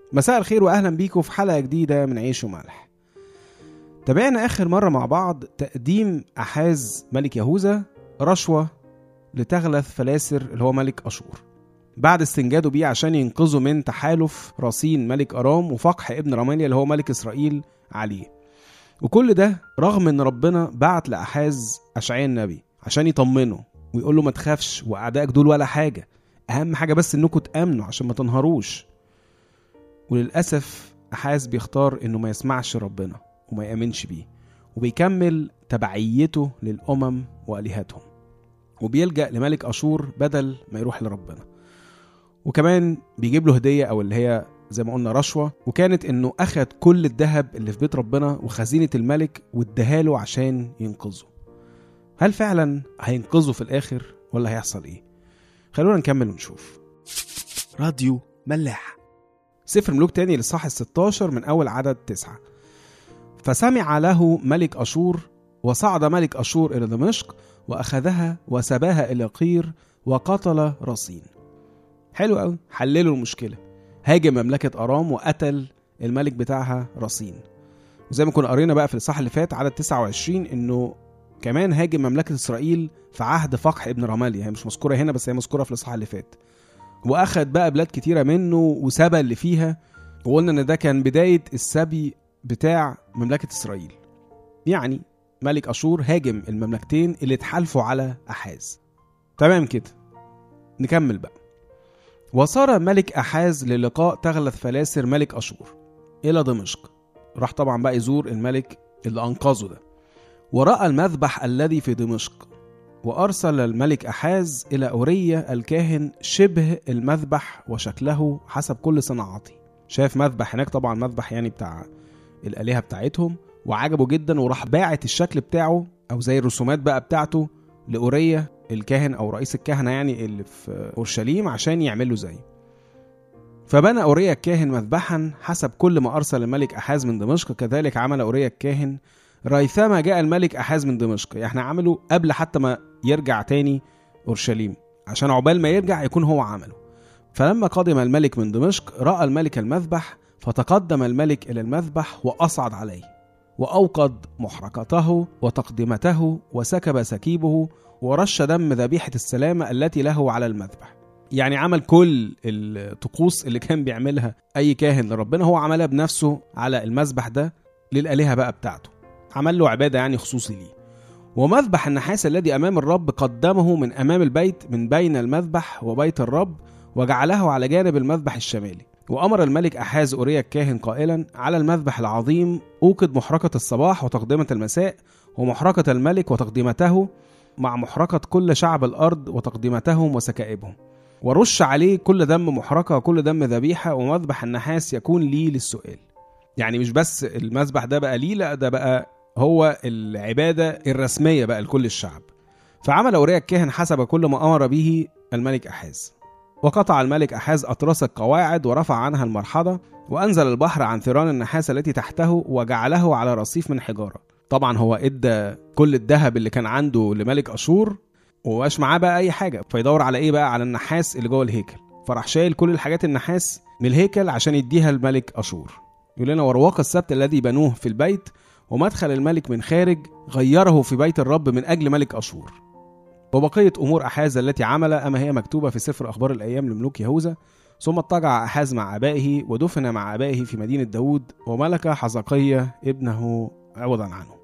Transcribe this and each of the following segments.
مساء الخير واهلا بيكم في حلقه جديده من عيش وملح تابعنا اخر مره مع بعض تقديم احاز ملك يهوذا رشوه لتغلث فلاسر اللي هو ملك اشور بعد استنجاده بيه عشان ينقذه من تحالف رصين ملك ارام وفقح ابن رماليا اللي هو ملك اسرائيل عليه وكل ده رغم ان ربنا بعت لاحاز اشعياء النبي عشان يطمنه ويقول له ما تخافش واعدائك دول ولا حاجه اهم حاجه بس انكم تامنوا عشان ما تنهروش وللاسف احاز بيختار انه ما يسمعش ربنا وما يامنش بيه وبيكمل تبعيته للامم والهتهم وبيلجا لملك اشور بدل ما يروح لربنا وكمان بيجيب له هديه او اللي هي زي ما قلنا رشوه وكانت انه اخد كل الذهب اللي في بيت ربنا وخزينه الملك واداها عشان ينقذه هل فعلا هينقذه في الاخر ولا هيحصل ايه خلونا نكمل ونشوف راديو ملاح سفر ملوك تاني للصح الستاشر من أول عدد تسعة فسمع له ملك أشور وصعد ملك أشور إلى دمشق وأخذها وسباها إلى قير وقتل رصين حلو قوي حللوا المشكلة هاجم مملكة أرام وقتل الملك بتاعها رصين وزي ما كنا قرينا بقى في الإصحاح اللي فات عدد 29 إنه كمان هاجم مملكة إسرائيل في عهد فقح ابن رماليا هي مش مذكورة هنا بس هي مذكورة في الإصحاح اللي فات واخد بقى بلاد كتيره منه وسبى اللي فيها وقلنا ان ده كان بدايه السبي بتاع مملكه اسرائيل يعني ملك اشور هاجم المملكتين اللي اتحالفوا على احاز تمام كده نكمل بقى وصار ملك احاز للقاء تغلث فلاسر ملك اشور الى دمشق راح طبعا بقى يزور الملك اللي انقذه ده وراى المذبح الذي في دمشق وأرسل الملك أحاز إلى أورية الكاهن شبه المذبح وشكله حسب كل صناعته شاف مذبح هناك طبعا مذبح يعني بتاع الآلهة بتاعتهم وعجبه جدا وراح باعت الشكل بتاعه أو زي الرسومات بقى بتاعته لأورية الكاهن أو رئيس الكهنة يعني اللي في أورشليم عشان يعمله زي فبنى أورية الكاهن مذبحا حسب كل ما أرسل الملك أحاز من دمشق كذلك عمل أورية الكاهن ريثما جاء الملك أحاز من دمشق يعني احنا عملوا قبل حتى ما يرجع تاني أورشليم عشان عقبال ما يرجع يكون هو عمله فلما قدم الملك من دمشق رأى الملك المذبح فتقدم الملك إلى المذبح وأصعد عليه وأوقد محرقته وتقدمته وسكب سكيبه ورش دم ذبيحة السلامة التي له على المذبح يعني عمل كل الطقوس اللي كان بيعملها أي كاهن لربنا هو عملها بنفسه على المذبح ده للآلهة بقى بتاعته عمل له عبادة يعني خصوصي ليه ومذبح النحاس الذي أمام الرب قدمه من أمام البيت من بين المذبح وبيت الرب وجعله على جانب المذبح الشمالي وأمر الملك أحاز أوريا الكاهن قائلا على المذبح العظيم أوقد محرقة الصباح وتقدمة المساء ومحرقة الملك وتقديمته مع محرقة كل شعب الأرض وتقديمتهم وسكائبهم ورش عليه كل دم محرقة وكل دم ذبيحة ومذبح النحاس يكون لي للسؤال يعني مش بس المذبح ده بقى ليه لا ده بقى هو العبادة الرسمية بقى لكل الشعب فعمل أوريا الكاهن حسب كل ما أمر به الملك أحاز وقطع الملك أحاز أطراس القواعد ورفع عنها المرحضة وأنزل البحر عن ثيران النحاس التي تحته وجعله على رصيف من حجارة طبعا هو ادى كل الذهب اللي كان عنده لملك أشور ومبقاش معاه بقى أي حاجة فيدور على إيه بقى على النحاس اللي جوه الهيكل فراح شايل كل الحاجات النحاس من الهيكل عشان يديها الملك أشور يقول لنا ورواق السبت الذي بنوه في البيت ومدخل الملك من خارج غيره في بيت الرب من أجل ملك أشور وبقية أمور أحاز التي عمل أما هي مكتوبة في سفر أخبار الأيام لملوك يهوذا ثم اضطجع أحاز مع آبائه ودفن مع آبائه في مدينة داود وملك حزقية ابنه عوضا عنه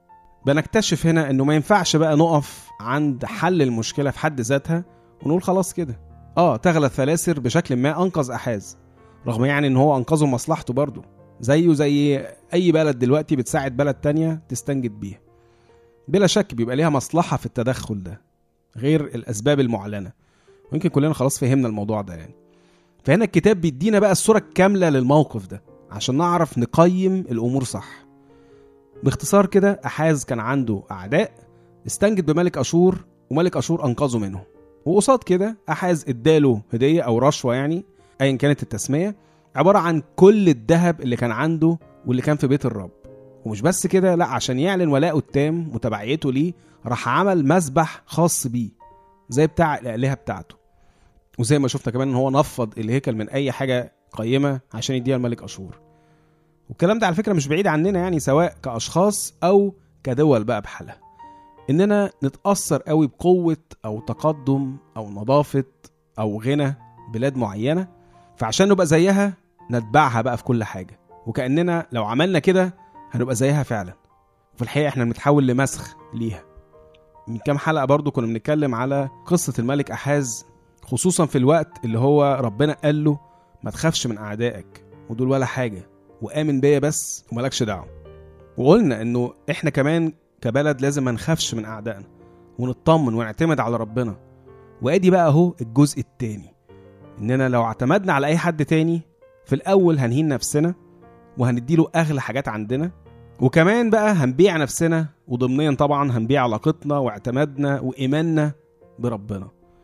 بنكتشف هنا انه ما ينفعش بقى نقف عند حل المشكلة في حد ذاتها ونقول خلاص كده اه تغلى فلاسر بشكل ما انقذ احاز رغم يعني ان هو انقذه مصلحته برضه زيه زي اي بلد دلوقتي بتساعد بلد تانية تستنجد بيها بلا شك بيبقى ليها مصلحة في التدخل ده غير الاسباب المعلنة ويمكن كلنا خلاص فهمنا الموضوع ده يعني فهنا الكتاب بيدينا بقى الصورة الكاملة للموقف ده عشان نعرف نقيم الامور صح باختصار كده احاز كان عنده اعداء استنجد بملك اشور وملك اشور انقذه منهم وقصاد كده احاز اداله هديه او رشوه يعني ايا كانت التسميه عباره عن كل الذهب اللي كان عنده واللي كان في بيت الرب ومش بس كده لا عشان يعلن ولاءه التام وتبعيته ليه راح عمل مسبح خاص بيه زي بتاع الالهه بتاعته وزي ما شفنا كمان ان هو نفض الهيكل من اي حاجه قيمه عشان يديها الملك اشور والكلام ده على فكره مش بعيد عننا يعني سواء كاشخاص او كدول بقى بحالها اننا نتاثر قوي بقوه او تقدم او نظافه او غنى بلاد معينه فعشان نبقى زيها نتبعها بقى في كل حاجه وكاننا لو عملنا كده هنبقى زيها فعلا في الحقيقه احنا بنتحول لمسخ ليها من كام حلقه برضو كنا بنتكلم على قصه الملك احاز خصوصا في الوقت اللي هو ربنا قال له ما تخافش من اعدائك ودول ولا حاجه وامن بيا بس وملكش دعوه وقلنا انه احنا كمان كبلد لازم ما نخافش من اعدائنا ونطمن ونعتمد على ربنا وادي بقى اهو الجزء التاني اننا لو اعتمدنا على اي حد تاني في الاول هنهين نفسنا وهنديله اغلى حاجات عندنا وكمان بقى هنبيع نفسنا وضمنيا طبعا هنبيع علاقتنا واعتمادنا وايماننا بربنا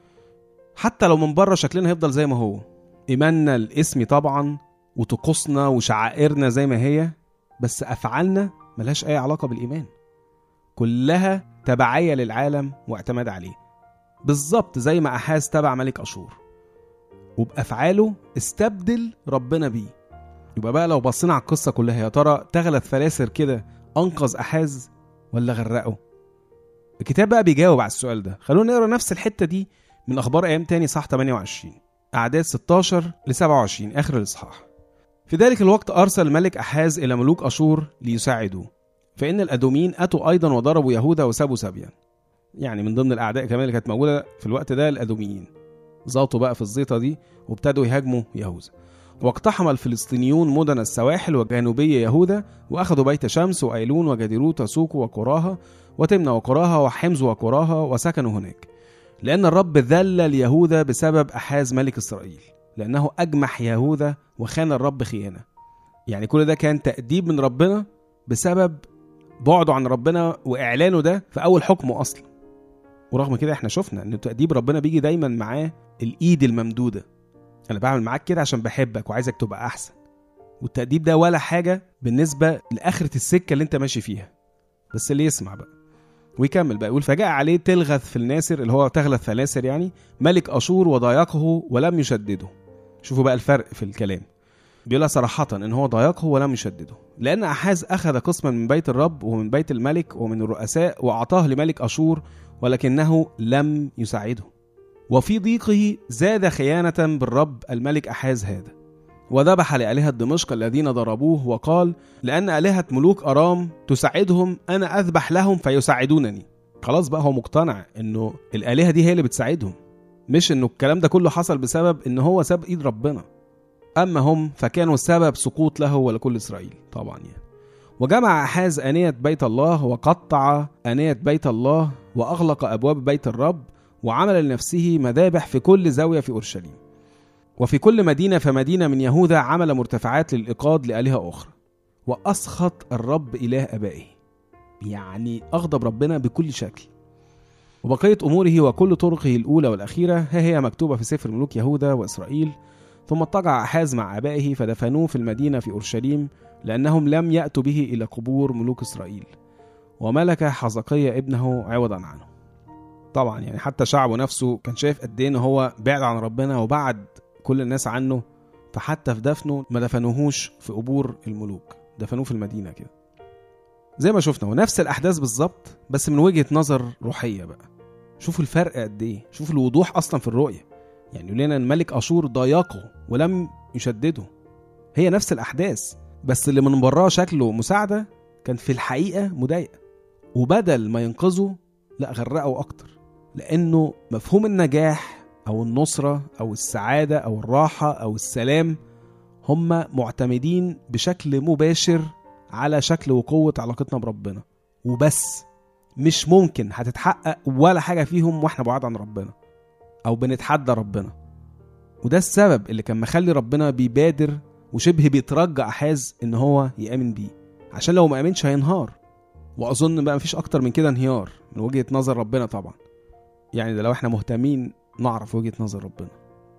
حتى لو من بره شكلنا هيفضل زي ما هو ايماننا الاسمي طبعا وطقوسنا وشعائرنا زي ما هي بس افعالنا ملهاش اي علاقه بالايمان كلها تبعيه للعالم واعتماد عليه بالظبط زي ما احاز تبع ملك اشور وبافعاله استبدل ربنا بيه يبقى بقى لو بصينا على القصه كلها يا ترى تغلت فلاسر كده انقذ احاز ولا غرقه الكتاب بقى بيجاوب على السؤال ده خلونا نقرا نفس الحته دي من اخبار ايام تاني صح 28 اعداد 16 ل 27 اخر الاصحاح في ذلك الوقت ارسل الملك احاز الى ملوك اشور ليساعدوه فان الادوميين اتوا ايضا وضربوا يهوذا وسابوا سبيا يعني من ضمن الاعداء كمان اللي كانت موجوده في الوقت ده الادوميين زاطوا بقى في الزيطه دي وابتدوا يهاجموا يهوذا واقتحم الفلسطينيون مدن السواحل وجنوبي يهوذا واخذوا بيت شمس وايلون وجديروت وسوق وقراها وتمنى وقراها وحمز وقراها وسكنوا هناك لأن الرب ذلل يهوذا بسبب أحاز ملك إسرائيل لأنه أجمح يهوذا وخان الرب خيانة يعني كل ده كان تأديب من ربنا بسبب بعده عن ربنا وإعلانه ده في أول حكمه أصلا ورغم كده احنا شفنا ان تأديب ربنا بيجي دايما معاه الإيد الممدودة أنا بعمل معاك كده عشان بحبك وعايزك تبقى أحسن والتأديب ده ولا حاجة بالنسبة لآخرة السكة اللي انت ماشي فيها بس اللي يسمع بقى ويكمل بقى يقول فجاء عليه تلغث في الناسر اللي هو تغلث فلاسر يعني ملك اشور وضايقه ولم يشدده شوفوا بقى الفرق في الكلام بيقولها صراحة إن هو ضايقه ولم يشدده لأن أحاز أخذ قسما من بيت الرب ومن بيت الملك ومن الرؤساء وأعطاه لملك أشور ولكنه لم يساعده وفي ضيقه زاد خيانة بالرب الملك أحاز هذا وذبح لآلهة دمشق الذين ضربوه وقال لأن آلهة ملوك أرام تساعدهم أنا أذبح لهم فيساعدونني خلاص بقى هو مقتنع إنه الآلهة دي هي اللي بتساعدهم مش إنه الكلام ده كله حصل بسبب إن هو ساب إيد ربنا أما هم فكانوا سبب سقوط له ولكل إسرائيل طبعا يعني وجمع أحاز آنية بيت الله وقطع آنية بيت الله وأغلق أبواب بيت الرب وعمل لنفسه مذابح في كل زاوية في أورشليم وفي كل مدينة فمدينة من يهوذا عمل مرتفعات للإيقاد لآلهة أخرى وأسخط الرب إله أبائه يعني أغضب ربنا بكل شكل وبقية أموره وكل طرقه الأولى والأخيرة ها هي مكتوبة في سفر ملوك يهوذا وإسرائيل ثم اضطجع أحاز مع آبائه فدفنوه في المدينة في أورشليم لأنهم لم يأتوا به إلى قبور ملوك إسرائيل وملك حزقية ابنه عوضا عنه طبعا يعني حتى شعبه نفسه كان شايف قد ايه ان هو بعد عن ربنا وبعد كل الناس عنه فحتى في دفنه ما دفنوهوش في قبور الملوك دفنوه في المدينه كده زي ما شفنا ونفس الاحداث بالظبط بس من وجهه نظر روحيه بقى شوفوا الفرق قد ايه شوفوا الوضوح اصلا في الرؤيه يعني يقول لنا ان ملك اشور ضايقه ولم يشدده هي نفس الاحداث بس اللي من براه شكله مساعده كان في الحقيقه مضايقه وبدل ما ينقذه لا غرقه اكتر لانه مفهوم النجاح او النصره او السعاده او الراحه او السلام هم معتمدين بشكل مباشر على شكل وقوه علاقتنا بربنا وبس مش ممكن هتتحقق ولا حاجه فيهم واحنا بعاد عن ربنا او بنتحدى ربنا وده السبب اللي كان مخلي ربنا بيبادر وشبه بيترجى احاز ان هو يامن بيه عشان لو ما امنش هينهار واظن بقى مفيش اكتر من كده انهيار من وجهه نظر ربنا طبعا يعني ده لو احنا مهتمين نعرف وجهه نظر ربنا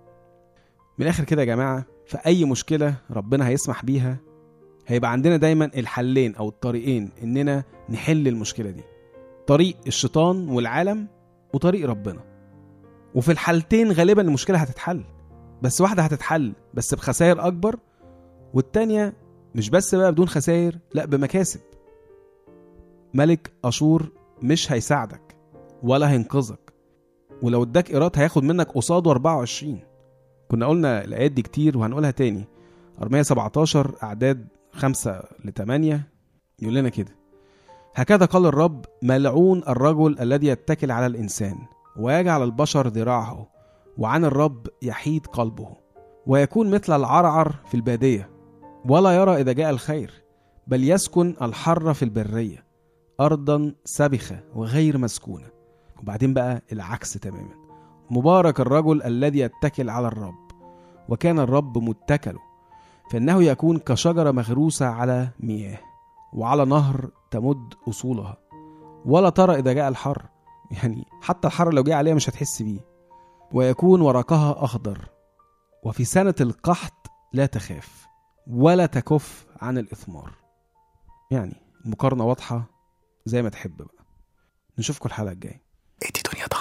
من الاخر كده يا جماعه في اي مشكله ربنا هيسمح بيها هيبقى عندنا دايما الحلين او الطريقين اننا نحل المشكله دي طريق الشيطان والعالم وطريق ربنا وفي الحالتين غالبا المشكله هتتحل بس واحده هتتحل بس بخسائر اكبر والتانيه مش بس بقى بدون خسائر لا بمكاسب ملك اشور مش هيساعدك ولا هينقذك ولو اداك ايراد هياخد منك قصاده 24 كنا قلنا الايات دي كتير وهنقولها تاني ارميه 17 اعداد 5 ل 8 يقول لنا كده هكذا قال الرب ملعون الرجل الذي يتكل على الانسان ويجعل البشر ذراعه وعن الرب يحيد قلبه ويكون مثل العرعر في الباديه ولا يرى اذا جاء الخير بل يسكن الحر في البريه ارضا سبخه وغير مسكونه وبعدين بقى العكس تماما مبارك الرجل الذي يتكل على الرب وكان الرب متكله فانه يكون كشجره مغروسه على مياه وعلى نهر تمد اصولها ولا ترى اذا جاء الحر يعني حتى الحر لو جه عليها مش هتحس بيه ويكون ورقها اخضر وفي سنه القحط لا تخاف ولا تكف عن الاثمار يعني المقارنه واضحه زي ما تحب بقى نشوفكم الحلقه الجايه ادي دنيا